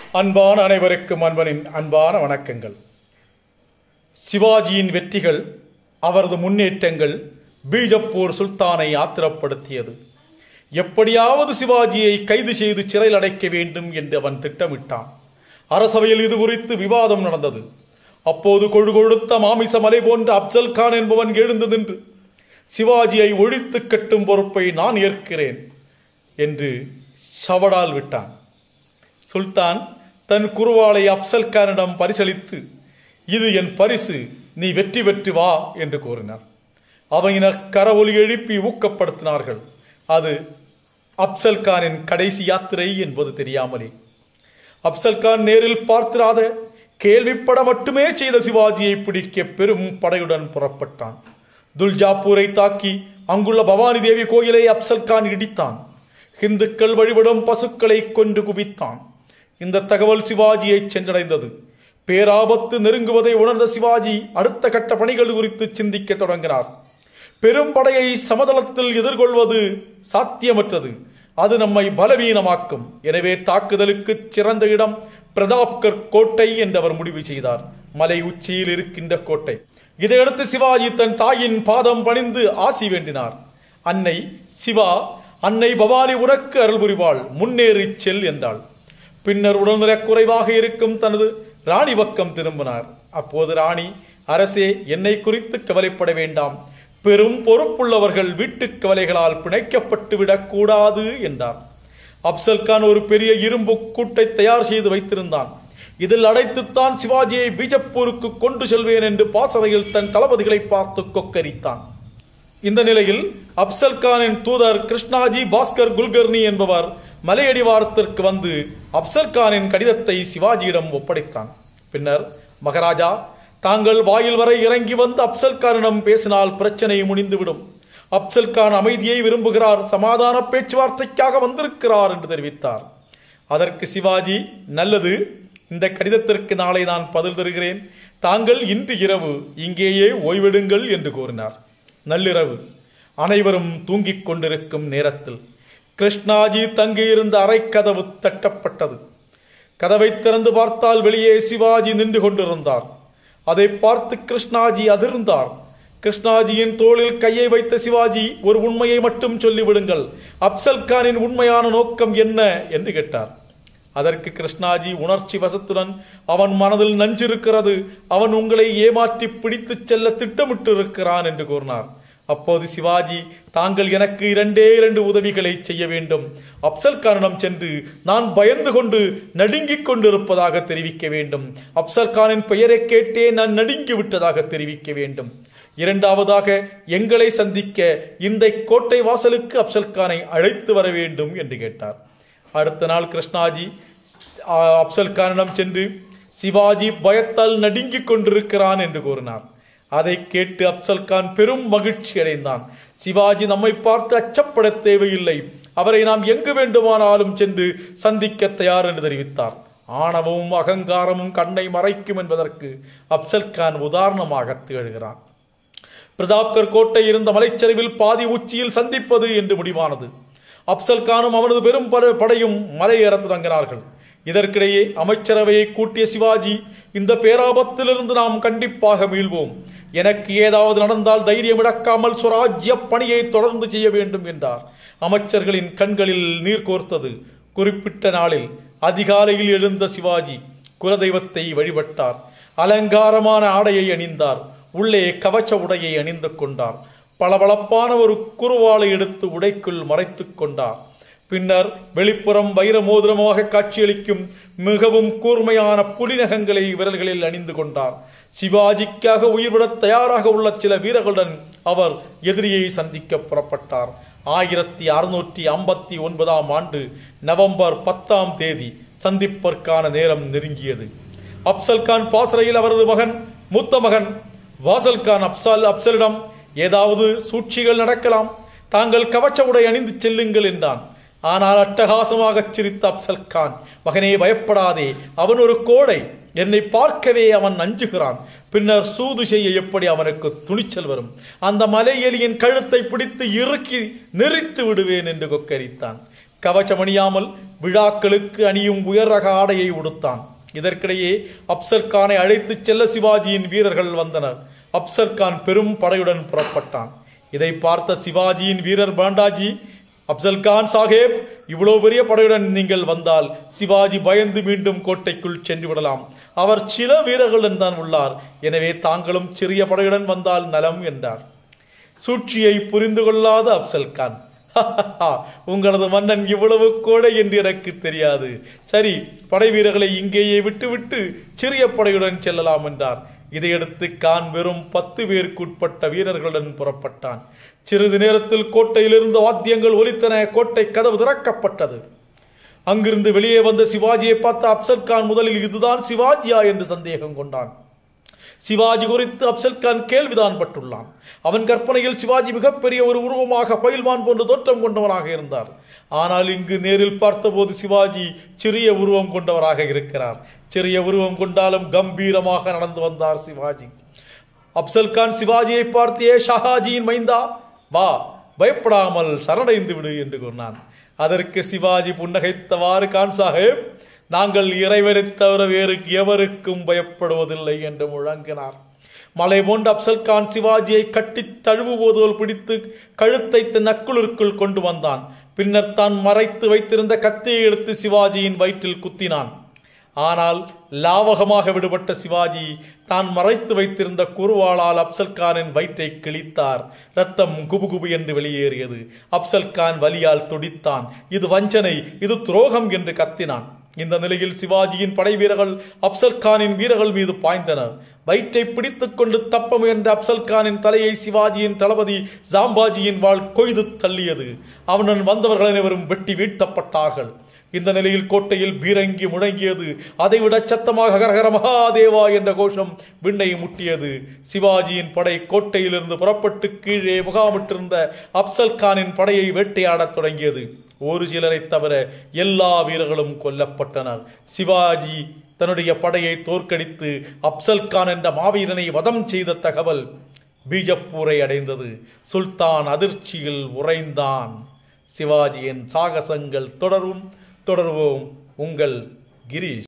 அன்பான அனைவருக்கும் அன்பனின் அன்பான வணக்கங்கள் சிவாஜியின் வெற்றிகள் அவரது முன்னேற்றங்கள் பீஜப்பூர் சுல்தானை ஆத்திரப்படுத்தியது எப்படியாவது சிவாஜியை கைது செய்து சிறையில் அடைக்க வேண்டும் என்று அவன் திட்டமிட்டான் அரசவையில் இது குறித்து விவாதம் நடந்தது அப்போது கொழு கொழுத்த மாமிச மலை போன்ற அப்சல் கான் என்பவன் எழுந்து நின்று சிவாஜியை ஒழித்து கட்டும் பொறுப்பை நான் ஏற்கிறேன் என்று சவடால் விட்டான் சுல்தான் தன் குருவாளை அப்சல் கானிடம் பரிசளித்து இது என் பரிசு நீ வெற்றி பெற்று வா என்று கூறினார் அவையினர் கரவொலி எழுப்பி ஊக்கப்படுத்தினார்கள் அது அப்சல் கானின் கடைசி யாத்திரை என்பது தெரியாமலே அப்சல் கான் நேரில் பார்த்திராத கேள்விப்பட மட்டுமே செய்த சிவாஜியை பிடிக்க பெரும் படையுடன் புறப்பட்டான் துல்ஜாப்பூரை தாக்கி அங்குள்ள பவானி தேவி கோயிலை அப்சல் கான் இடித்தான் இந்துக்கள் வழிபடும் பசுக்களை கொண்டு குவித்தான் இந்த தகவல் சிவாஜியை சென்றடைந்தது பேராபத்து நெருங்குவதை உணர்ந்த சிவாஜி அடுத்த கட்ட பணிகள் குறித்து சிந்திக்க தொடங்கினார் பெரும் படையை சமதளத்தில் எதிர்கொள்வது சாத்தியமற்றது அது நம்மை பலவீனமாக்கும் எனவே தாக்குதலுக்கு சிறந்த இடம் பிரதாப்கர் கோட்டை என்று அவர் முடிவு செய்தார் மலை உச்சியில் இருக்கின்ற கோட்டை இதையடுத்து சிவாஜி தன் தாயின் பாதம் பணிந்து ஆசி வேண்டினார் அன்னை சிவா அன்னை பவானி உனக்கு அருள் புரிவாள் முன்னேறிச் செல் என்றாள் பின்னர் உடல்நலக் குறைவாக இருக்கும் தனது ராணி பக்கம் திரும்பினார் அப்போது ராணி அரசே என்னை குறித்து கவலைப்பட வேண்டாம் பெரும் பொறுப்புள்ளவர்கள் வீட்டுக் கவலைகளால் பிணைக்கப்பட்டு விடக்கூடாது என்றார் அப்சல் கான் ஒரு பெரிய இரும்பு கூட்டை தயார் செய்து வைத்திருந்தான் இதில் அடைத்துத்தான் சிவாஜியை பீஜப்பூருக்கு கொண்டு செல்வேன் என்று பாசறையில் தன் தளபதிகளை பார்த்து கொக்கரித்தான் இந்த நிலையில் அப்சல் கானின் தூதர் கிருஷ்ணாஜி பாஸ்கர் குல்கர்னி என்பவர் மலையடிவாரத்திற்கு வந்து அப்சல் கானின் கடிதத்தை சிவாஜியிடம் ஒப்படைத்தான் பின்னர் மகாராஜா தாங்கள் வாயில் வரை இறங்கி வந்து அப்சல் கானிடம் பேசினால் பிரச்சனை முடிந்துவிடும் அப்சல் கான் அமைதியை விரும்புகிறார் சமாதான பேச்சுவார்த்தைக்காக வந்திருக்கிறார் என்று தெரிவித்தார் அதற்கு சிவாஜி நல்லது இந்த கடிதத்திற்கு நாளை நான் பதில் தருகிறேன் தாங்கள் இன்று இரவு இங்கேயே ஓய்வெடுங்கள் என்று கூறினார் நள்ளிரவு அனைவரும் தூங்கிக் கொண்டிருக்கும் நேரத்தில் கிருஷ்ணாஜி தங்கியிருந்த அறைக்கதவு தட்டப்பட்டது கதவை திறந்து பார்த்தால் வெளியே சிவாஜி நின்று கொண்டிருந்தார் அதை பார்த்து கிருஷ்ணாஜி அதிர்ந்தார் கிருஷ்ணாஜியின் தோளில் கையை வைத்த சிவாஜி ஒரு உண்மையை மட்டும் சொல்லிவிடுங்கள் அப்சல் கானின் உண்மையான நோக்கம் என்ன என்று கேட்டார் அதற்கு கிருஷ்ணாஜி உணர்ச்சி வசத்துடன் அவன் மனதில் நஞ்சிருக்கிறது அவன் உங்களை ஏமாற்றி பிடித்துச் செல்ல திட்டமிட்டு இருக்கிறான் என்று கூறினார் அப்போது சிவாஜி தாங்கள் எனக்கு இரண்டே இரண்டு உதவிகளை செய்ய வேண்டும் அப்சல் கானிடம் சென்று நான் பயந்து கொண்டு நடுங்கிக் கொண்டிருப்பதாக தெரிவிக்க வேண்டும் அப்சல் கானின் பெயரை கேட்டே நான் நடுங்கி விட்டதாக தெரிவிக்க வேண்டும் இரண்டாவதாக எங்களை சந்திக்க இந்த கோட்டை வாசலுக்கு அப்சல் கானை அழைத்து வர வேண்டும் என்று கேட்டார் அடுத்த நாள் கிருஷ்ணாஜி அப்சல் கானிடம் சென்று சிவாஜி பயத்தால் நடுங்கிக் கொண்டிருக்கிறான் என்று கூறினார் அதை கேட்டு அப்சல் கான் பெரும் மகிழ்ச்சி அடைந்தான் சிவாஜி நம்மை பார்த்து அச்சப்பட தேவையில்லை அவரை நாம் எங்கு வேண்டுமானாலும் சென்று சந்திக்க தயார் என்று தெரிவித்தார் ஆணவமும் அகங்காரமும் கண்ணை மறைக்கும் என்பதற்கு அப்சல் கான் உதாரணமாக திகழ்கிறான் பிரதாப்கர் கோட்டை இருந்த மலைச்சரிவில் பாதி உச்சியில் சந்திப்பது என்று முடிவானது அப்சல் கானும் அவனது பெரும் படையும் மலையேற தொடங்கினார்கள் இதற்கிடையே அமைச்சரவையை கூட்டிய சிவாஜி இந்த பேராபத்திலிருந்து நாம் கண்டிப்பாக மீள்வோம் எனக்கு ஏதாவது நடந்தால் தைரியம் இழக்காமல் சுராஜ்ய பணியை தொடர்ந்து செய்ய வேண்டும் என்றார் அமைச்சர்களின் கண்களில் நீர் கோர்த்தது குறிப்பிட்ட நாளில் அதிகாலையில் எழுந்த சிவாஜி குலதெய்வத்தை வழிபட்டார் அலங்காரமான ஆடையை அணிந்தார் உள்ளே கவச்ச உடையை அணிந்து கொண்டார் பளபளப்பான ஒரு குருவாளை எடுத்து உடைக்குள் மறைத்துக் கொண்டார் பின்னர் வெளிப்புறம் வைர மோதிரமாக காட்சியளிக்கும் மிகவும் கூர்மையான புலிநகங்களை விரல்களில் அணிந்து கொண்டார் சிவாஜிக்காக உயிர்விட தயாராக உள்ள சில வீரர்களுடன் அவர் எதிரியை சந்திக்க புறப்பட்டார் ஆயிரத்தி அறுநூற்றி ஐம்பத்தி ஒன்பதாம் ஆண்டு நவம்பர் பத்தாம் தேதி சந்திப்பதற்கான நேரம் நெருங்கியது அப்சல் கான் பாசறையில் அவரது மகன் மூத்த மகன் வாசல் கான் அப்சால் அப்சலிடம் ஏதாவது சூழ்ச்சிகள் நடக்கலாம் தாங்கள் கவச்ச உடை அணிந்து செல்லுங்கள் என்றான் ஆனால் அட்டகாசமாக சிரித்த அப்சல் கான் மகனே பயப்படாதே அவன் ஒரு கோடை என்னை பார்க்கவே அவன் அஞ்சுகிறான் பின்னர் சூது செய்ய எப்படி அவனுக்கு துணிச்சல் வரும் அந்த மலை எலியின் கழுத்தை பிடித்து இறுக்கி நெறித்து விடுவேன் என்று கொக்கரித்தான் கவச்சம் அணியாமல் விழாக்களுக்கு அணியும் உயர் ரக ஆடையை உடுத்தான் இதற்கிடையே அப்சர் கானை அழைத்துச் செல்ல சிவாஜியின் வீரர்கள் வந்தனர் அப்சர் கான் பெரும் படையுடன் புறப்பட்டான் இதை பார்த்த சிவாஜியின் வீரர் பாண்டாஜி அப்சல் கான் சாஹேப் இவ்வளவு பெரிய படையுடன் நீங்கள் வந்தால் சிவாஜி பயந்து மீண்டும் கோட்டைக்குள் சென்று விடலாம் அவர் சில வீரர்களுடன் தான் உள்ளார் எனவே தாங்களும் சிறிய படையுடன் வந்தால் நலம் என்றார் சூழ்ச்சியை புரிந்து கொள்ளாத அப்சல் கான் உங்களது மன்னன் இவ்வளவு கோடை என்று எனக்கு தெரியாது சரி படை வீரர்களை இங்கேயே விட்டுவிட்டு சிறிய படையுடன் செல்லலாம் என்றார் இதையடுத்து கான் வெறும் பத்து பேருக்குட்பட்ட வீரர்களுடன் புறப்பட்டான் சிறிது நேரத்தில் கோட்டையிலிருந்து வாத்தியங்கள் ஒலித்தன கோட்டை கதவு திறக்கப்பட்டது அங்கிருந்து வெளியே வந்த சிவாஜியை பார்த்த அப்சல் கான் முதலில் இதுதான் சிவாஜியா என்று சந்தேகம் கொண்டான் சிவாஜி குறித்து அப்சல் கான் கேள்விதான் பட்டுள்ளான் அவன் கற்பனையில் சிவாஜி மிகப்பெரிய ஒரு உருவமாக பயில்வான் போன்று தோற்றம் கொண்டவனாக இருந்தார் ஆனால் இங்கு நேரில் பார்த்தபோது சிவாஜி சிறிய உருவம் கொண்டவராக இருக்கிறார் சிறிய உருவம் கொண்டாலும் கம்பீரமாக நடந்து வந்தார் சிவாஜி அப்சல் கான் சிவாஜியை பார்த்து ஏ ஷாஹாஜியின் மைந்தா வா பயப்படாமல் சரணடைந்து விடு என்று கூறினான் அதற்கு சிவாஜி புன்னகைத்தவாறு கான் சாஹேப் நாங்கள் இறைவனை தவிர வேறு எவருக்கும் பயப்படுவதில்லை என்று முழங்கினார் மலை போன்ற அப்சல் கான் சிவாஜியை கட்டி தழுவுவதோல் பிடித்து கழுத்தை தன் நக்குளிற்குள் கொண்டு வந்தான் பின்னர் தான் மறைத்து வைத்திருந்த கத்தியை எடுத்து சிவாஜியின் வயிற்றில் குத்தினான் ஆனால் லாவகமாக விடுபட்ட சிவாஜி தான் மறைத்து வைத்திருந்த குருவாளால் அப்சல் கானின் வயிற்றை கிழித்தார் ரத்தம் குபுகுபு என்று வெளியேறியது அப்சல் கான் வலியால் துடித்தான் இது வஞ்சனை இது துரோகம் என்று கத்தினான் இந்த நிலையில் சிவாஜியின் படை வீரர்கள் அப்சல் கானின் வீரர்கள் மீது பாய்ந்தனர் வயிற்றை பிடித்துக் கொண்டு தப்ப முயன்ற அப்சல் கானின் தலையை சிவாஜியின் தளபதி ஜாம்பாஜியின் வாள் கொய்து தள்ளியது அவனுடன் வந்தவர்கள் அனைவரும் வெட்டி வீழ்த்தப்பட்டார்கள் இந்த நிலையில் கோட்டையில் பீரங்கி முழங்கியது அதைவிட சத்தமாக ஹரஹர மகாதேவா என்ற கோஷம் விண்ணை முட்டியது சிவாஜியின் படை கோட்டையிலிருந்து புறப்பட்டு கீழே முகாமிட்டிருந்த அப்சல் கானின் படையை வேட்டையாடத் தொடங்கியது ஒரு சிலரை தவிர எல்லா வீரர்களும் கொல்லப்பட்டனர் சிவாஜி தன்னுடைய படையை தோற்கடித்து அப்சல் கான் என்ற மாவீரனை வதம் செய்த தகவல் பீஜப்பூரை அடைந்தது சுல்தான் அதிர்ச்சியில் உறைந்தான் சிவாஜியின் சாகசங்கள் தொடரும் தொடர்வோம் உங்கள் கிரீஷ்